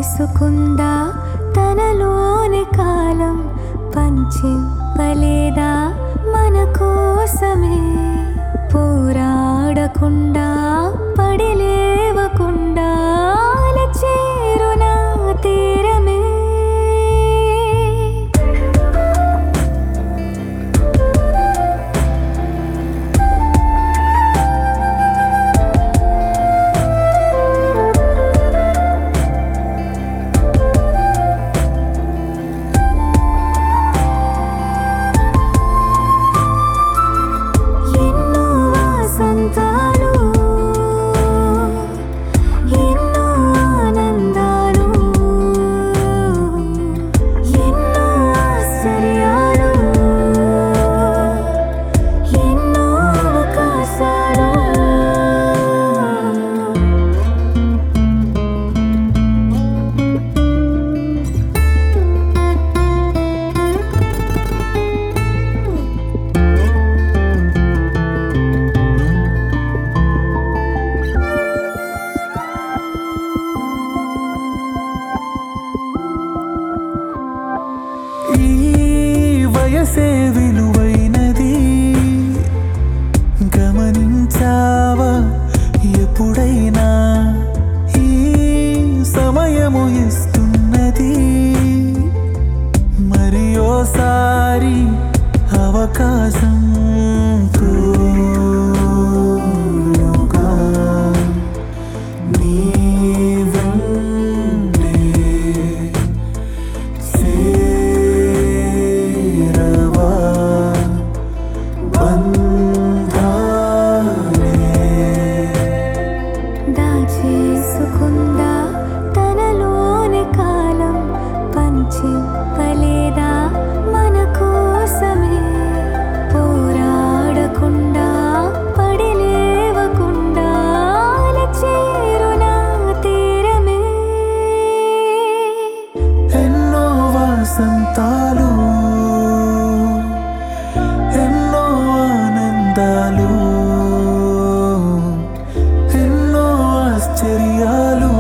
చేసుకుందా తనలోని కాలం పంచింపలేదా మన కోసమే పోరాడకుండా పడి లేవకుండా చేరునా తీరమే ఎన్నో వసంతాలు ఎన్నో ఆనందాలు ఎన్నో ఆశ్చర్యాలు ఎన్నో అవకాశాలు ఈ వయసే విలువైనది గమనించావా ఎప్పుడైనా ఈ సమయము ఇస్తున్నది మరి ఓసారి అవకాశం కోరుగా నీ వెన్నే చేరవా బంధాలే దాచేసుకుందా తనలోని కాలం పంచింపలేదా మన కోసమే పోరాడకుండా పడి లేవకుండా చేరునా తీరమే ఎన్నో వసంతాలు ఎన్నో ఆనందాలు ఎన్నో ఆశ్చర్యాలు